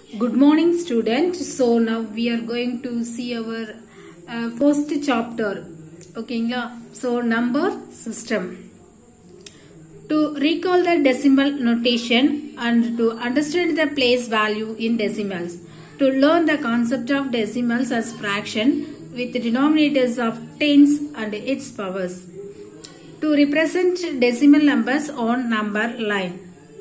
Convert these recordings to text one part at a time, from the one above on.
Good morning student. So now we are going to see our uh, first chapter. ஓகேங்களா So number system. To recall the decimal notation and to understand the place value in decimals. To learn the concept of decimals as fraction with denominators of tens and its powers. To represent decimal numbers on number line.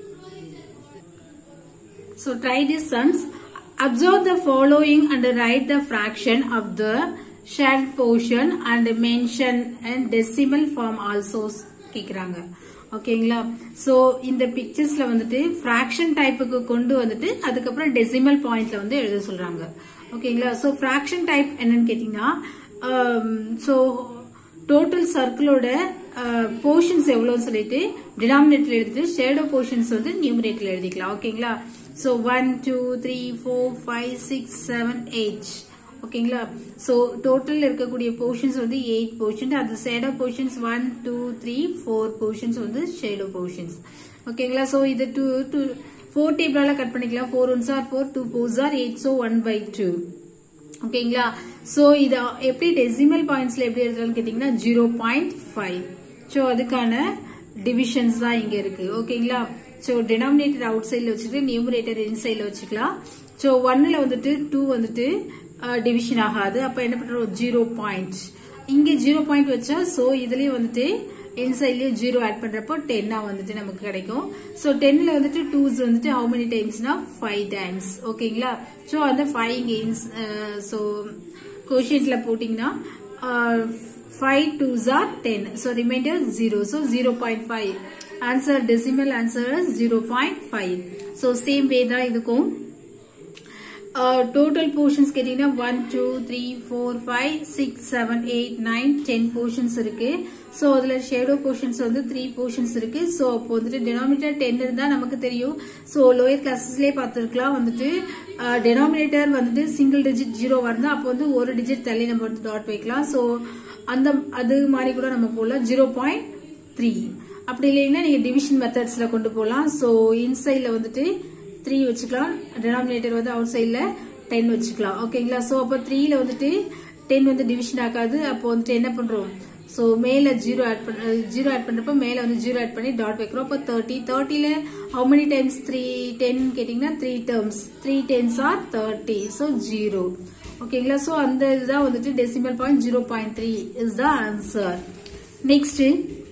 So try this sums. Observe the following and write the fraction of the shared portion and mention and decimal form also கேக்குறாங்க ஓகேங்களா so இந்த பிக்சர்ஸ்ல வந்துட்டு fraction டைப்புக்கு கொண்டு வந்துட்டு அதுக்கப்புறம் decimal பாயிண்ட்ல வந்து எழுத சொல்றாங்க ஓகேங்களா சோ ஃபிராக்ஷன் டைப் என்னன்னு கேட்டீங்கன்னா சோ டோட்டல் சர்க்கிளோட போர்ஷன்ஸ் எவ்வளோன்னு சொல்லிட்டு டினாமினேட்டர் எழுதிட்டு ஷேடோ போர்ஷன்ஸ் வந்து நியூமரேட்டர்ல எழுதிக்கலாம் ஓகேங்களா so one two three four five six seven eight ஓகேங்களா ஸோ டோட்டல் இருக்கக்கூடிய போர்ஷன்ஸ் வந்து எயிட் போர்ஷன் அது shaded portions one two three four portions வந்து ஷேடோ போர்ஷன்ஸ் ஓகேங்களா ஸோ இது டூ டூ ஃபோர் டேபிளால கட் பண்ணிக்கலாம் four ones are four two fours are eight so one by two ஓகேங்களா so இத எப்படி டெசிமல் பாயிண்ட்ஸ்ல எப்படி எழுதலாம்னு கேட்டீங்கன்னா ஜீரோ பாயிண்ட் ஃபைவ் ஸோ அதுக்கான டிவிஷன்ஸ் தான் இங்க இருக்கு ஓகேங்களா ஸோ டினாமினேட்டர் அவுட் சைட்ல வச்சுட்டு நியூமரேட்டர் இன்சைட்ல வச்சுக்கலாம் ஸோ ஒன்னுல வந்துட்டு டூ வந்துட்டு டிவிஷன் ஆகாது அப்ப என்ன பண்றோம் ஜீரோ பாயிண்ட் இங்க ஜீரோ பாயிண்ட் வச்சா சோ இதுலயே வந்துட்டு இன்சைட்லயே ஜீரோ ஆட் பண்றப்போ டென்னா வந்துட்டு நமக்கு கிடைக்கும் சோ டென்ல வந்துட்டு டூஸ் வந்துட்டு ஹவு மெனி டைம்ஸ்னா ஃபைவ் டைம்ஸ் ஓகேங்களா சோ அந்த ஃபைவ் இங்க சோ கோஷியன்ட்ல போட்டீங்கன்னா five twos are ten so remainder zero so zero point five answer decimal answer zero point five so same way தான் இதுக்கும் டோட்டல் போர்ஷன்ஸ் கேட்டீங்கன்னா one two three four five six seven eight nine ten portions இருக்கு so அதுல shaded portions வந்து three portions இருக்கு so அப்போ வந்துட்டு denominator ten இருந்தா நமக்கு தெரியும் ஸோ லோயர் கிளாஸஸ்லேயே பார்த்துருக்கலாம் வந்துட்டு டெனாமினேட்டர் வந்துட்டு சிங்கிள் டிஜிட் ஜீரோ இருந்தா அப்போ வந்து ஒரு டிஜிட் தள்ளி நம்ம வந்து டாட் வைக்கலாம் ஸோ அந்த அது மாதிரி கூட நம்ம போடலாம் ஜீரோ பாயிண்ட் த்ரீ அப்படி இல்லைன்னா நீங்க டிவிஷன் மெத்தட்ஸ்ல கொண்டு போகலாம் ஸோ இன்சைட்ல வந்துட்டு த்ரீ வச்சுக்கலாம் டினாமினேட்டர் வந்து அவுட் சைட்ல டென் வச்சுக்கலாம் ஓகேங்களா ஸோ அப்போ த்ரீல வந்துட்டு டென் வந்து டிவிஷன் ஆகாது அப்போ வந்துட்டு என்ன பண்றோம் ஸோ மேல ஜீரோ ஆட் பண்ண ஜீரோ ஆட் பண்றப்ப மேல வந்து ஜீரோ ஆட் பண்ணி டாட் வைக்கிறோம் அப்போ தேர்ட்டி தேர்ட்டில how many times three ten கேட்டீங்கன்னா three terms three tens are thirty so zero ஓகேங்களா ஸோ அந்த இதுதான் வந்துட்டு decimal point zero point three is the answer next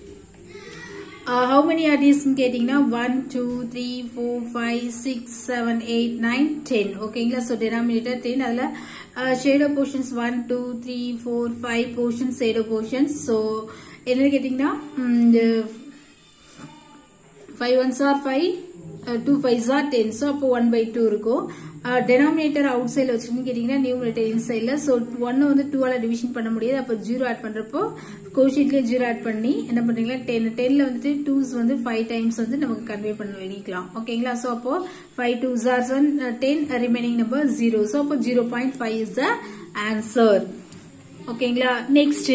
how many are these கேட்டீங்கன்னா one two three four five six seven eight nine ten ஓகேங்களா so denominator ten அதில் shaded portions one two three four five portions shaded portions so என்ன கேட்டீங்கன்னா five ones are five two five are ten so அப்போ one by two இருக்கும் denominator அவுட் சைடில் வச்சுக்கணும் கேட்டீங்கன்னா நியூமரேட்டர் இன்சைடில் ஸோ ஒன்னு வந்து டூவால டிவிஷன் பண்ண முடியாது அப்போ ஜீரோ ஆட் பண்றப்போ கோஷீட்லேயே ஜீரோ ஆட் பண்ணி என்ன பண்றீங்களா டென் டென்ல வந்துட்டு டூஸ் வந்து ஃபைவ் டைம்ஸ் வந்து நமக்கு கன்வே பண்ண எழுதிக்கலாம் ஓகேங்களா ஸோ அப்போ ஃபைவ் டூ ஜார்ஸ் one ten remaining number zero so அப்போ zero point five is the answer ஓகேங்களா next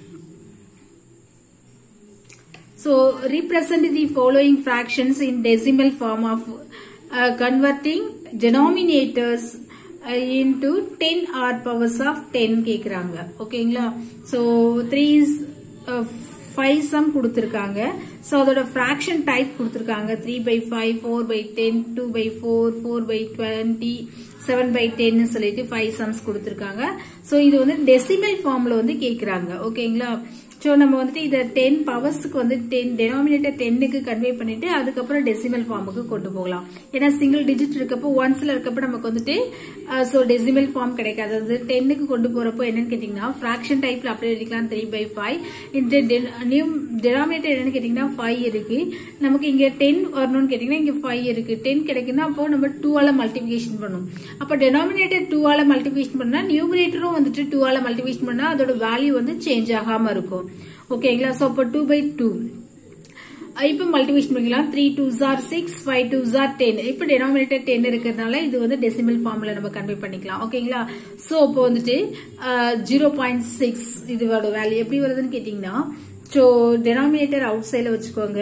So represent the following fractions in decimal form of uh, converting denominators uh, into 10 r powers of 10 கேக்குறாங்க ஓகேங்களா so 3 is uh, 5 sum கொடுத்திருக்காங்க so அதோட fraction type கொடுத்திருக்காங்க 3 by 5 4 by 10 2 by 4 4 by 20 7 by 10 சொல்லிட்டு 5 sums கொடுத்திருக்காங்க so இது வந்து decimal ஃபார்ம்ல வந்து கேக்குறாங்க ஓகேங்களா ஸோ நம்ம வந்துட்டு இதை டென் பவர்ஸ்க்கு வந்து டென் டெனாமினேட்டர் டென்னுக்கு கன்வே பண்ணிட்டு அதுக்கப்புறம் டெசிமல் ஃபார்முக்கு கொண்டு போகலாம் ஏன்னா சிங்கிள் டிஜிட் இருக்கப்போ ஒன்ஸ்ல இருக்கப்போ நமக்கு வந்துட்டு ஸோ டெசிமல் ஃபார்ம் கிடைக்காது அது டென்னுக்கு கொண்டு போறப்போ என்னன்னு கேட்டீங்கன்னா ஃபிராக்ஷன் டைப்ல அப்படியே எழுதிக்கலாம் த்ரீ பை ஃபைவ் இந்த நியூ டெனாமினேட்டர் என்னன்னு கேட்டீங்கன்னா ஃபைவ் இருக்கு நமக்கு இங்க டென் வரணும்னு கேட்டீங்கன்னா இங்க ஃபைவ் இருக்கு டென் கிடைக்குன்னா அப்போ நம்ம டூவால மல்டிபிகேஷன் பண்ணும் அப்போ டெனாமினேட்டர் டூவால மல்டிபிகேஷன் பண்ணா நியூமரேட்டரும் வந்துட்டு டூவால மல்டிபிகேஷன் பண்ணா அதோட வேல்யூ வந்து சேஞ்ச் ஆகாம இருக்கும் ஓகேங்களா ஸோ அப்போ டூ பை டூ இப்போ மல்டிபிகேஷன் பண்ணிக்கலாம் த்ரீ டூ ஜார் சிக்ஸ் ஃபைவ் டூ ஜார் டென் இப்போ டெனாமினேட்டர் டென் இருக்கிறதுனால இது வந்து டெசிமல் ஃபார்ம்ல நம்ம கன்வே பண்ணிக்கலாம் ஓகேங்களா ஸோ இப்போ வந்துட்டு ஜீரோ பாயிண்ட் சிக்ஸ் இதோட வேல்யூ எப்படி வருதுன்னு கேட்டீங்கன்னா ஸோ டெனாமினேட்டர் அவுட் சைடில் வச்சுக்கோங்க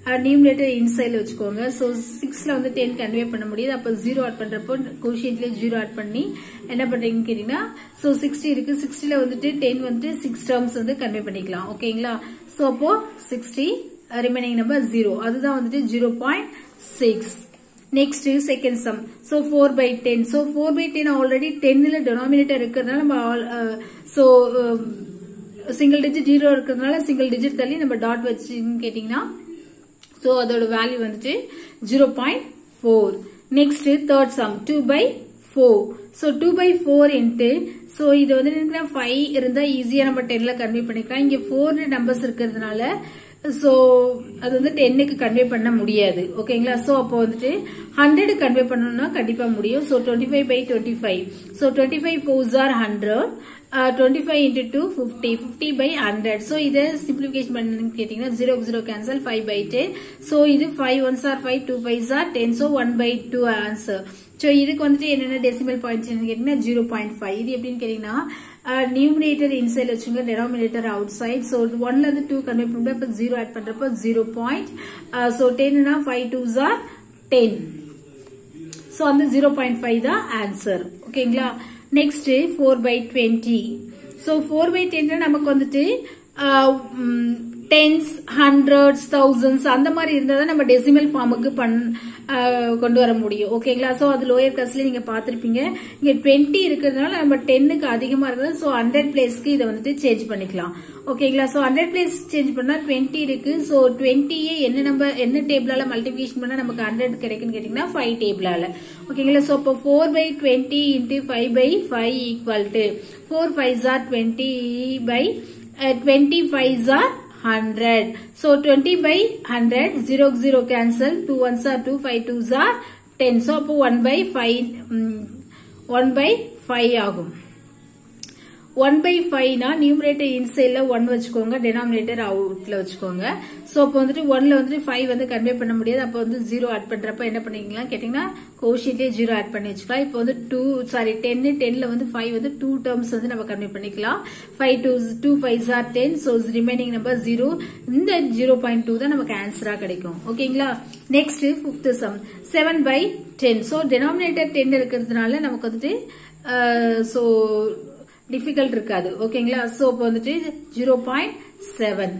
நியூமினேட்டர் இன்சைட்ல வச்சுக்கோங்க ஸோ சிக்ஸ்ல வந்து டென் கன்வே பண்ண முடியுது அப்போ ஜீரோ ஆட் பண்றப்போ கோஷியன்ட்ல ஜீரோ ஆட் பண்ணி என்ன பண்றீங்கன்னு கேட்டீங்கன்னா ஸோ சிக்ஸ்டி இருக்கு சிக்ஸ்டில வந்துட்டு டென் வந்துட்டு சிக்ஸ் டேர்ம்ஸ் வந்து கன்வே பண்ணிக்கலாம் ஓகேங்களா ஸோ அப்போ சிக்ஸ்டி ரிமைனிங் நம்பர் ஜீரோ அதுதான் வந்துட்டு zero point six next second sum so four by ten so four by ten already டென்னில் டெனாமினேட்டர் இருக்கிறதுனால நம்ம ஸோ சிங்கிள் டிஜிட் ஜீரோ இருக்கிறதுனால சிங்கிள் டிஜிட் தள்ளி நம்ம டாட் வச்சுன்னு கேட்டிங்கன்னா ஸோ அதோட வேல்யூ வந்துட்டு zero point four next third sum two by four so two by four into so இது வந்து ஃபைவ் இருந்தால் ஈஸியாக நம்ம டென்ல கன்வே பண்ணிக்கலாம் இங்கே ஃபோர் நம்பர்ஸ் இருக்கிறதுனால ஸோ அது வந்து டென்னுக்கு கன்வே பண்ண முடியாது ஓகேங்களா ஸோ அப்போ வந்துட்டு ஹண்ட்ரட் கன்வே பண்ணணும்னா கண்டிப்பா முடியும் so twenty five by twenty five so twenty five fours are hundred twenty five into two fifty fifty by hundred so இதை சிம்பிளிஃபிகேஷன் பண்ணு கேட்டீங்கன்னா zero zero cancel five by ten so இது five ones are five two five are ten so one by two answer so இதுக்கு வந்துட்டு என்னென்ன decimal points கேட்டீங்கன்னா zero point five இது எப்படின்னு கேட்டீங்கன்னா நியூமினேட்டர் இன்சைட் வச்சுங்க டெனாமினேட்டர் அவுட் சைட் ஸோ ஒன்ல இருந்து டூ கன்வெர்ட் பண்ணுறப்ப இப்போ ஜீரோ ஆட் பண்றப்போ ஜீரோ பாயிண்ட் ஸோ டென்னா five two are ten so அந்த ஜீரோ பாயிண்ட் ஃபைவ் தான் ஆன்சர் ஓகேங்களா next four by twenty so four by டென்ல நமக்கு வந்துட்டு டென்ஸ் ஹண்ட்ரட்ஸ் தௌசண்ட்ஸ் அந்த மாதிரி இருந்தால் தான் நம்ம டெசிமல் ஃபார்முக்கு பண் கொண்டு வர முடியும் ஓகேங்களா ஸோ அது லோயர் கிளாஸ்ல நீங்க பார்த்துருப்பீங்க இங்க டுவெண்ட்டி இருக்கிறதுனால நம்ம டென்னுக்கு அதிகமா இருக்குது ஸோ ஹண்ட்ரட் பிளேஸ்க்கு இதை வந்துட்டு சேஞ்ச் பண்ணிக்கலாம் ஓகேங்களா ஸோ ஹண்ட்ரட் பிளேஸ் சேஞ்ச் பண்ணா டுவெண்ட்டி இருக்கு ஸோ டுவெண்ட்டியே என்ன நம்பர் என்ன டேபிளால மல்டிபிகேஷன் பண்ணா நமக்கு ஹண்ட்ரட் கிடைக்குன்னு கேட்டீங்கன்னா ஃபைவ் டேபிளால ஓகேங்களா ஸோ இப்போ four by twenty into five by five equal to four five are twenty by twenty five are 100. So 20 by 100, 0 0 cancel, 2 ones are 2, 5 twos are 10. So அப்போ 1 by 5, um, 1 by 5 ஆகும். 1 by 5 நா numerator இன்சைட்ல 1 வச்சுக்கோங்க denominator அவுட்ல வச்சுக்கோங்க so அப்போ வந்துட்டு 1ல வந்துட்டு 5 வந்து convey பண்ண முடியாது அப்போ வந்து 0 ஆட் பண்றப்ப என்ன பண்ணிக்கலாம் கேட்டீங்கன்னா கோஷியட்லயே 0 ஆட் பண்ணி வச்சுக்கலாம் இப்போ வந்து 2 சாரி 10 10ல வந்து 5 வந்து 2 டேர்ம்ஸ் வந்து நம்ம கன்வே பண்ணிக்கலாம் 5 2 2 5 ஆர் 10 சோ ரிமைனிங் நம்பர் 0 இந்த 0.2 தான் நமக்கு ஆன்சரா கிடைக்கும் ஓகேங்களா நெக்ஸ்ட் 5th சம் 7 by 10 சோ டெனாமினேட்டர் 10 இருக்கிறதுனால நமக்கு வந்துட்டு சோ டிஃபிகல்ட் இருக்காது ஓகேங்களா சோ இப்போ வந்துட்டு zero point seven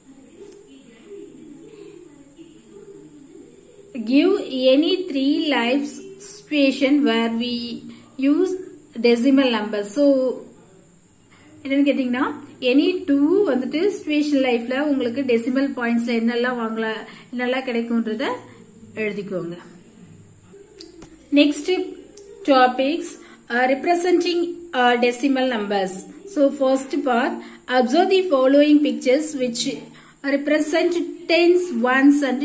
give any three lives situation where we use decimal number so என்னன்னு கேட்டீங்கன்னா எனி டூ வந்துட்டு ஸ்பேஷன் லைஃப்ல உங்களுக்கு டெசிமல் பாயிண்ட்ஸ்ல என்னெல்லாம் வாங்கலாம் என்னெல்லாம் கிடைக்கும்ன்றத எழுதிக்கோங்க next topics representing uh, decimal numbers. So first part, observe the following pictures which represent tens, ones and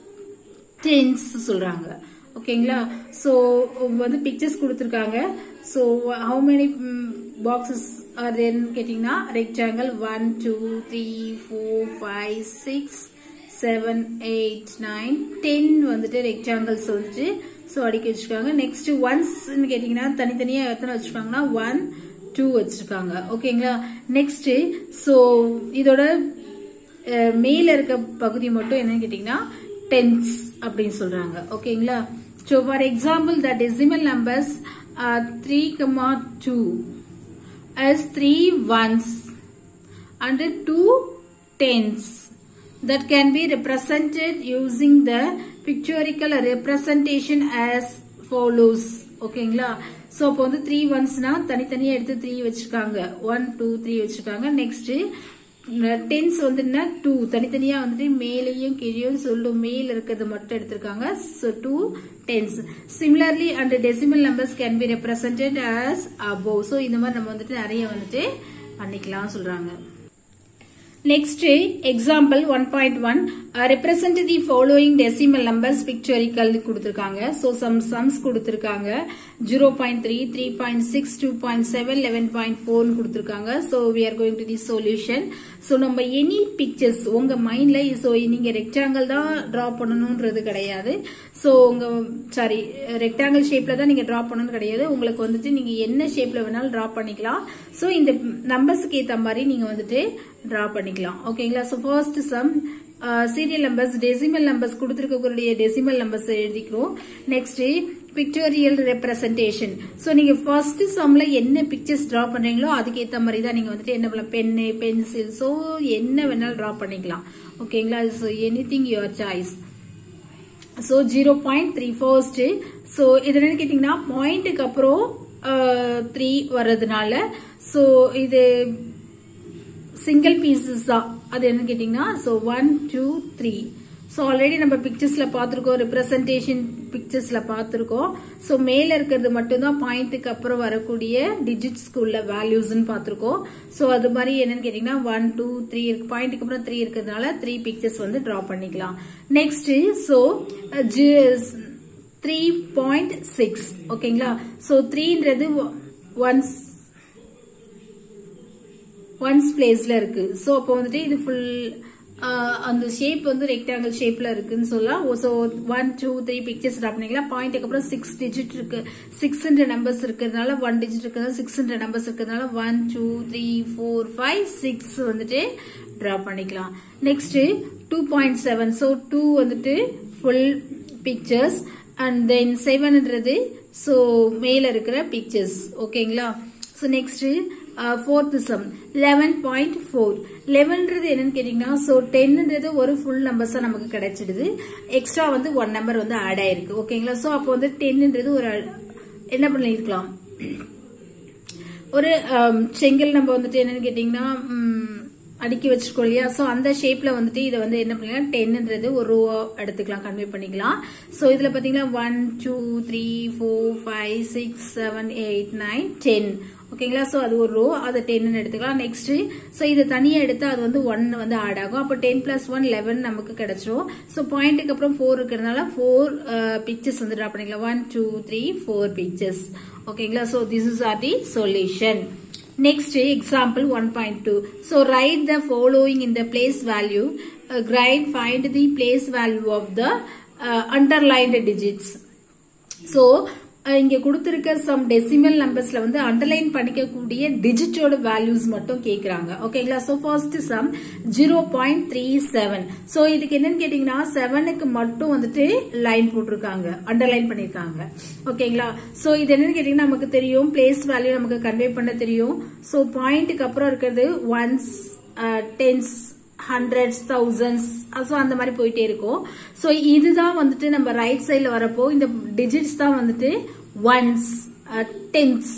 tens சொல்றாங்க ஓகேங்களா ஸோ வந்து பிக்சர்ஸ் கொடுத்துருக்காங்க so how many boxes are தேர்னு கேட்டிங்கன்னா rectangle one two three four five six seven eight nine ten வந்துட்டு rectangles வந்துட்டு so அடுக்கி வச்சிருக்காங்க நெக்ஸ்ட் ஒன்ஸ்ன்னு கேட்டீங்கன்னா தனித்தனியா எத்தனை வச்சிருக்காங்கன்னா ஒன் டூ வச்சிருக்காங்க ஓகேங்களா நெக்ஸ்ட் ஸோ இதோட மேல இருக்க பகுதி மட்டும் என்னன்னு கேட்டீங்கன்னா டென்ஸ் அப்படின்னு சொல்றாங்க ஓகேங்களா so for example the decimal numbers three comma two as three ones and two tens that can be represented using the pictorial representation as follows ஓகேங்களா ஸோ அப்போ வந்து த்ரீ ஒன்ஸ்னா தனித்தனியாக எடுத்து த்ரீ வச்சிருக்காங்க ஒன் டூ த்ரீ வச்சிருக்காங்க next tens வந்து two தனித்தனியா வந்துட்டு மேலேயும் கீழேயும் சொல்லும் மேல் இருக்கிறது மட்டும் எடுத்திருக்காங்க so two tens similarly and decimal numbers can be represented as above so இந்த மாதிரி நம்ம வந்துட்டு நிறைய வந்துட்டு பண்ணிக்கலாம் சொல்றாங்க next example one point one represent the following decimal numbers pictorial கொடுத்துருக்காங்க ஸோ சம் சம்ஸ் கொடுத்துருக்காங்க zero point three three point six two point seven eleven point ஃபோர்னு கொடுத்துருக்காங்க so we are going to the solution so நம்ம any pictures உங்க மைண்ட்ல so நீங்க rectangle தான் draw பண்ணணும்ன்றது கிடையாது ஸோ உங்க சாரி ரெக்டாங்கிள் ஷேப்ல தான் நீங்க டிரா பண்ணணும்னு கிடையாது உங்களுக்கு வந்துட்டு நீங்க என்ன ஷேப்ல வேணாலும் டிரா பண்ணிக்கலாம் ஸோ இந்த நம்பர்ஸ்க்கு ஏற்ற மாதிரி நீங்க வந்துட்டு டிரா பண்ணிக்கலாம் ஓகேங்களா so first sum serial numbers decimal numbers கொடுத்துருக்கக்கூடிய டெசிமல் நம்பர்ஸ் எழுதிக்கிறோம் நெக்ஸ்ட் பிக்டோரியல் ரெப்ரசன்டேஷன் ஸோ நீங்க ஃபர்ஸ்ட் சம்ல என்ன பிக்சர்ஸ் டிரா பண்றீங்களோ அதுக்கு ஏத்த மாதிரி தான் நீங்க வந்துட்டு என்ன பண்ணலாம் பென்னு பென்சில் ஸோ என்ன வேணாலும் டிரா பண்ணிக்கலாம் ஓகேங்களா anything your choice so zero point three first so இது என்னன்னு கேட்டீங்கன்னா பாயிண்ட்டுக்கு அப்புறம் த்ரீ வர்றதுனால ஸோ இது சிங்கிள் பீசஸ் தான் அது என்ன கேட்டீங்கன்னா so one two three so already நம்ம பிக்சர்ஸ்ல பார்த்துருக்கோம் ரெப்ரசன்டேஷன் பிக்சர்ஸ்ல பார்த்துருக்கோம் ஸோ மேல இருக்கிறது மட்டும்தான் பாயிண்ட்டுக்கு அப்புறம் வரக்கூடிய டிஜிட்ஸ்க்கு உள்ள வேல்யூஸ்ன்னு பார்த்துருக்கோம் ஸோ அது மாதிரி என்னன்னு கேட்டீங்கன்னா ஒன் டூ த்ரீ இருக்கு பாயிண்ட்டுக்கு அப்புறம் த்ரீ இருக்கிறதுனால த்ரீ பிக்சர்ஸ் வந்து டிரா பண்ணிக்கலாம் next so three point six ஓகேங்களா ஸோ த்ரீன்றது ஒன்ஸ் ஒன்ஸ் பிளேஸ்ல இருக்கு ஸோ அப்போ வந்துட்டு இது ஃபுல் அந்த ஷேப் வந்து ரெக்டாங்கிள் ஷேப்ல இருக்குன்னு சொல்லலாம் so one two three pictures draw பண்ணிக்கலாம் பாயிண்ட்டுக்கு அப்புறம் சிக்ஸ் டிஜிட் இருக்கு சிக்ஸ் நம்பர்ஸ் இருக்கிறதுனால ஒன் டிஜிட் இருக்கிறதுனால சிக்ஸ் நம்பர்ஸ் இருக்கிறதுனால one two three four five six வந்துட்டு ட்ரா பண்ணிக்கலாம் next two point seven so two வந்துட்டு ஃபுல் பிக்சர்ஸ் அண்ட் தென் செவன்ன்றது ஸோ மேல இருக்கிற பிக்சர்ஸ் ஓகேங்களா so next fourth sum eleven point four லெவன்றது என்னன்னு கேட்டீங்கன்னா ஸோ டென்ன்றது ஒரு ஃபுல் நம்பர்ஸா நமக்கு கிடைச்சிடுது எக்ஸ்ட்ரா வந்து ஒன் நம்பர் வந்து ஆட் ஆயிருக்கு ஓகேங்களா ஸோ அப்போ வந்து டென்ன்றது ஒரு என்ன பண்ணிருக்கலாம் ஒரு செங்கல் நம்ம வந்துட்டு என்னன்னு கேட்டீங்கன்னா அடுக்கி வச்சிருக்கோம் இல்லையா ஸோ அந்த ஷேப்ல வந்துட்டு இதை வந்து என்ன பண்ணிக்கலாம் டென்ன்றது ஒரு ரூவா எடுத்துக்கலாம் கன்வே பண்ணிக்கலாம் ஸோ இதுல பாத்தீங்கன்னா one two three four five six seven eight nine ten ஓகேங்களா ஸோ அது ஒரு ரோ அதை டென்னு எடுத்துக்கலாம் நெக்ஸ்ட் ஸோ இதை தனியாக எடுத்து அது வந்து ஒன் வந்து ஆட் ஆகும் அப்போ டென் பிளஸ் ஒன் லெவன் நமக்கு கிடைச்சிரும் ஸோ பாயிண்ட்டுக்கு அப்புறம் ஃபோர் இருக்கிறதுனால ஃபோர் பிக்சர்ஸ் வந்து ட்ரா பண்ணிக்கலாம் one two three four pictures ஓகேங்களா so this is are the solution Next example 1.2. So write the following in the place value. Uh, grind find the place value of the uh, underlined digits. So இங்க கொடுத்திருக்க some decimal நம்பர்ஸ்ல வந்து underline பண்ணிக்கக்கூடிய டிஜிட்டோட values மட்டும் கேக்குறாங்க ஓகேங்களா so first sum zero point three seven so இதுக்கு என்னன்னு கேட்டீங்கன்னா செவனுக்கு மட்டும் வந்துட்டு லைன் போட்டிருக்காங்க அண்டர்லைன் பண்ணிருக்காங்க ஓகேங்களா சோ இது என்னன்னு கேட்டீங்கன்னா நமக்கு தெரியும் பிளேஸ் வேல்யூ நமக்கு கன்வே பண்ண தெரியும் சோ பாயிண்ட்டுக்கு அப்புறம் இருக்கிறது ones tens hundreds thousands so அந்த மாதிரி போயிட்டே இருக்கும் ஸோ இதுதான் வந்துட்டு நம்ம ரைட் சைடில் வரப்போ இந்த டிஜிட்ஸ் தான் வந்துட்டு ஒன்ஸ் டென்ஸ்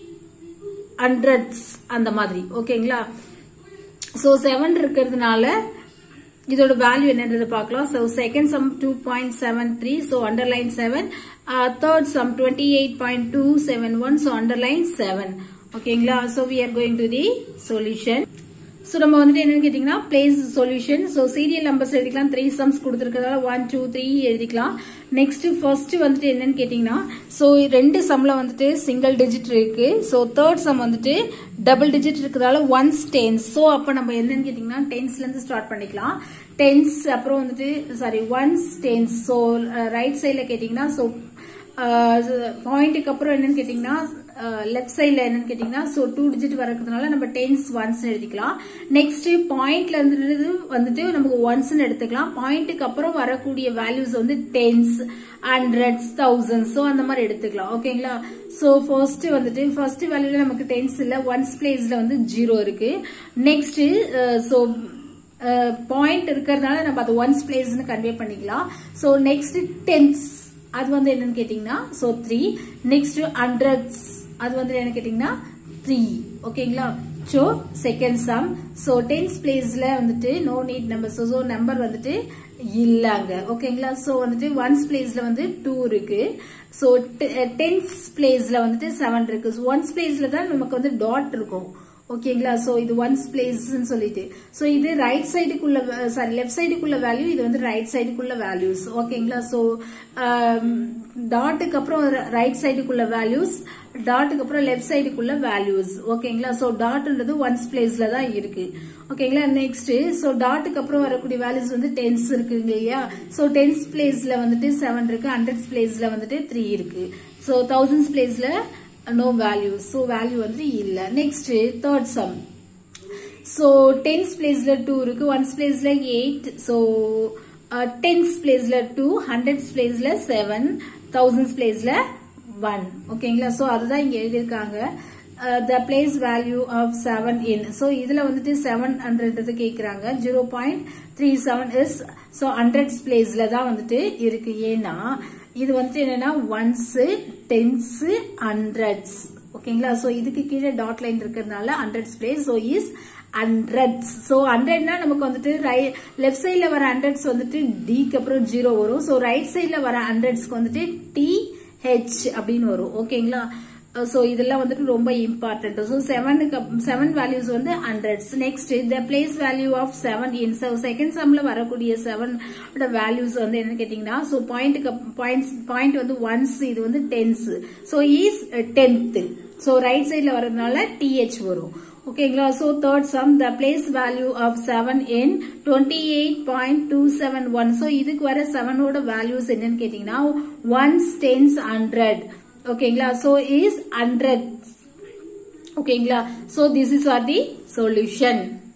ஹண்ட்ரட்ஸ் அந்த மாதிரி ஓகேங்களா ஸோ செவன் இருக்கிறதுனால இதோட வேல்யூ என்னன்றது பார்க்கலாம் so second sum two point seven three so underline seven third sum twenty eight point two seven one so underline seven ஓகேங்களா so we are going to the solution so நம்ம வந்துட்டு என்னன்னு கேட்டீங்கன்னா place solution so serial numbers எழுதிக்கலாம் three sums கொடுத்துருக்கிறதால one two three எழுதிக்கலாம் next first வந்துட்டு என்னன்னு கேட்டீங்கன்னா ஸோ ரெண்டு சம்ல வந்துட்டு சிங்கிள் டிஜிட் இருக்கு ஸோ தேர்ட் சம் வந்துட்டு டபுள் டிஜிட் இருக்கிறதால ஒன்ஸ் டென்ஸ் ஸோ அப்போ நம்ம என்னன்னு கேட்டீங்கன்னா டென்ஸ்ல இருந்து ஸ்டார்ட் பண்ணிக்கலாம் டென்ஸ் அப்புறம் வந்துட்டு sorry ones tens so right சைட்ல கேட்டீங்கன்னா ஸோ பாயிண்ட்டுக்கு அப்புறம் என்னன்னு கேட்டீங்கன்னா லெஃப்ட் சைட்ல என்னன்னு கேட்டீங்கன்னா ஸோ டூ டிஜிட் வரதுனால நம்ம டென்ஸ் ஒன்ஸ் எழுதிக்கலாம் நெக்ஸ்ட் பாயிண்ட்ல இருந்து வந்துட்டு நமக்கு ஒன்ஸ் எடுத்துக்கலாம் பாயிண்ட்டுக்கு அப்புறம் வரக்கூடிய வேல்யூஸ் வந்து டென்ஸ் ஹண்ட்ரட்ஸ் தௌசண்ட்ஸ் ஸோ அந்த மாதிரி எடுத்துக்கலாம் ஓகேங்களா ஸோ ஃபர்ஸ்ட் வந்துட்டு ஃபர்ஸ்ட் வேல்யூல நமக்கு டென்ஸ் இல்ல ஒன்ஸ் பிளேஸ்ல வந்து ஜீரோ இருக்கு நெக்ஸ்ட் ஸோ பாயிண்ட் இருக்கிறதுனால நம்ம அது ஒன்ஸ் பிளேஸ்னு கன்வே பண்ணிக்கலாம் ஸோ நெக்ஸ்ட் டென்ஸ் அது வந்து என்னன்னு கேட்டீங்கன்னா ஸோ த்ரீ நெக்ஸ்ட் ஹண்ட்ரட்ஸ் அது வந்து என்ன கேட்டீங்கன்னா த்ரீ ஓகேங்களா so second sum so tens பிளேஸ்ல வந்துட்டு no need number so number வந்துட்டு இல்லங்க ஓகேங்களா ஸோ வந்துட்டு ஒன்ஸ் பிளேஸ்ல வந்து டூ இருக்கு ஸோ டென்ஸ் பிளேஸ்ல வந்துட்டு செவன் இருக்கு ஒன்ஸ் பிளேஸ்ல தான் நமக்கு வந்து டாட் இருக்கும் ஓகேங்களா சோ இது ஒன்ஸ் பிளேஸ் சொல்லிட்டு சோ இது ரைட் சைடுக்குள்ள சாரி லெஃப்ட் சைடுக்குள்ள வேல்யூ இது வந்து ரைட் சைடுக்குள்ள வேல்யூஸ் ஓகேங்களா சோ டாட்டுக்கு அப்புறம் ரைட் சைடுக்குள்ள வேல்யூஸ் டாட்டுக்கு அப்புறம் லெஃப்ட் சைடுக்குள்ள வேல்யூஸ் ஓகேங்களா சோ டாட்ன்றது ஒன்ஸ் பிளேஸ்ல தான் இருக்கு ஓகேங்களா நெக்ஸ்ட் சோ டாட்டுக்கு அப்புறம் வரக்கூடிய வேல்யூஸ் வந்து டென்ஸ் இருக்கு இல்லையா சோ டென்ஸ் பிளேஸ்ல வந்துட்டு செவன் இருக்கு ஹண்ட்ரட்ஸ் பிளேஸ்ல வந்துட்டு த்ரீ இருக்கு சோ தௌசண்ட்ஸ் பிளேஸ்ல நோ வேல்யூ ஸோ வேல்யூ வந்து இல்ல next third sum so tens பிளேஸ்ல டூ இருக்கு ஒன்ஸ் பிளேஸ்ல எயிட் ஸோ டென்ஸ் பிளேஸ்ல டூ ஹண்ட்ரட்ஸ் பிளேஸ்ல செவன் தௌசண்ட்ஸ் பிளேஸ்ல ஒன் ஓகேங்களா ஸோ அதுதான் இங்க எழுதியிருக்காங்க the place value of seven in so இதுல வந்துட்டு செவன் ஹண்ட்ரட் கேட்குறாங்க zero point three seven is so hundreds பிளேஸ்ல தான் வந்துட்டு இருக்கு ஏன்னா இது வந்துட்டு என்னன்னா ஒன்ஸ் டென்ஸ் ஹண்ட்ரட்ஸ் ஓகேங்களா ஸோ இதுக்கு கீழே டாட் லைன் இருக்கிறதுனால hundreds place so is hundreds so ஹண்ட்ரட்னா நமக்கு வந்துட்டு ரைட் லெஃப்ட் சைட்ல வர ஹண்ட்ரட்ஸ் வந்துட்டு டிக்கு அப்புறம் ஜீரோ வரும் ஸோ ரைட் சைட்ல வர ஹண்ட்ரட்ஸ்க்கு வந்துட்டு டி ஹெச் அப்படின்னு வரும் ஓகேங்களா ஸோ இதெல்லாம் வந்துட்டு ரொம்ப இம்பார்ட்டன்ட் ஸோ செவனுக்கு செவன் வேல்யூஸ் வந்து hundreds next the place value of seven in second சம்ல வரக்கூடிய செவன் வேல்யூஸ் வந்து என்ன கேட்டீங்கன்னா ஸோ பாயிண்ட்டுக்கு பாயிண்ட்ஸ் பாயிண்ட் வந்து ஒன்ஸ் இது வந்து tens so is tenth so right சைட்ல வரதுனால டிஹெச் வரும் ஓகேங்களா so third sum the place value of seven in twenty eight point two seven one so இதுக்கு வர செவனோட வேல்யூஸ் என்னன்னு கேட்டீங்கன்னா ஒன்ஸ் டென்ஸ் ஹண்ட்ரட் ஓகேங்களா ஸோ இஸ் ஹண்ட்ரட் ஓகேங்களா so this is are the solution